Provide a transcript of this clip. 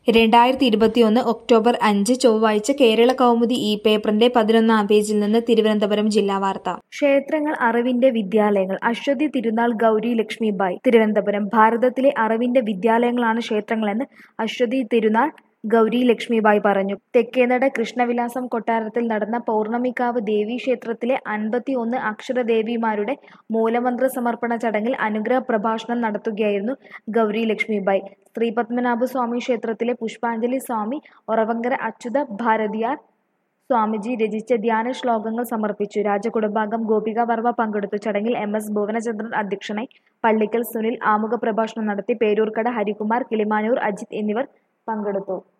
രണ്ടായിരത്തി ഇരുപത്തിയൊന്ന് ഒക്ടോബർ അഞ്ച് ചൊവ്വാഴ്ച കേരള കൗമുദി ഈ പേപ്പറിന്റെ പതിനൊന്നാം പേജിൽ നിന്ന് തിരുവനന്തപുരം ജില്ലാ വാർത്ത ക്ഷേത്രങ്ങൾ അറിവിന്റെ വിദ്യാലയങ്ങൾ അശ്വതി തിരുനാൾ ഗൗരി ലക്ഷ്മിബായി തിരുവനന്തപുരം ഭാരതത്തിലെ അറിവിന്റെ വിദ്യാലയങ്ങളാണ് ക്ഷേത്രങ്ങളെന്ന് അശ്വതി തിരുനാൾ ഗൗരി ലക്ഷ്മിബായി പറഞ്ഞു തെക്കേനട കൃഷ്ണവിലാസം കൊട്ടാരത്തിൽ നടന്ന പൗർണമിക്കാവ് ദേവീ ക്ഷേത്രത്തിലെ അൻപത്തി ഒന്ന് അക്ഷരദേവിമാരുടെ മൂലമന്ത്ര സമർപ്പണ ചടങ്ങിൽ അനുഗ്രഹ പ്രഭാഷണം നടത്തുകയായിരുന്നു ഗൗരി ലക്ഷ്മിബായി ശ്രീപത്മനാഭ സ്വാമി ക്ഷേത്രത്തിലെ പുഷ്പാഞ്ജലി സ്വാമി ഒറവങ്കര അച്യുത ഭാരതിയാർ സ്വാമിജി രചിച്ച ധ്യാന ശ്ലോകങ്ങൾ സമർപ്പിച്ചു രാജകുടുംബാംഗം ഗോപിക വർമ്മ പങ്കെടുത്തു ചടങ്ങിൽ എം എസ് ഭുവനചന്ദ്രൻ അധ്യക്ഷനായി പള്ളിക്കൽ സുനിൽ ആമുഖ പ്രഭാഷണം നടത്തി പേരൂർക്കട ഹരികുമാർ കിളിമാനൂർ അജിത് എന്നിവർ പങ്കെടുത്തു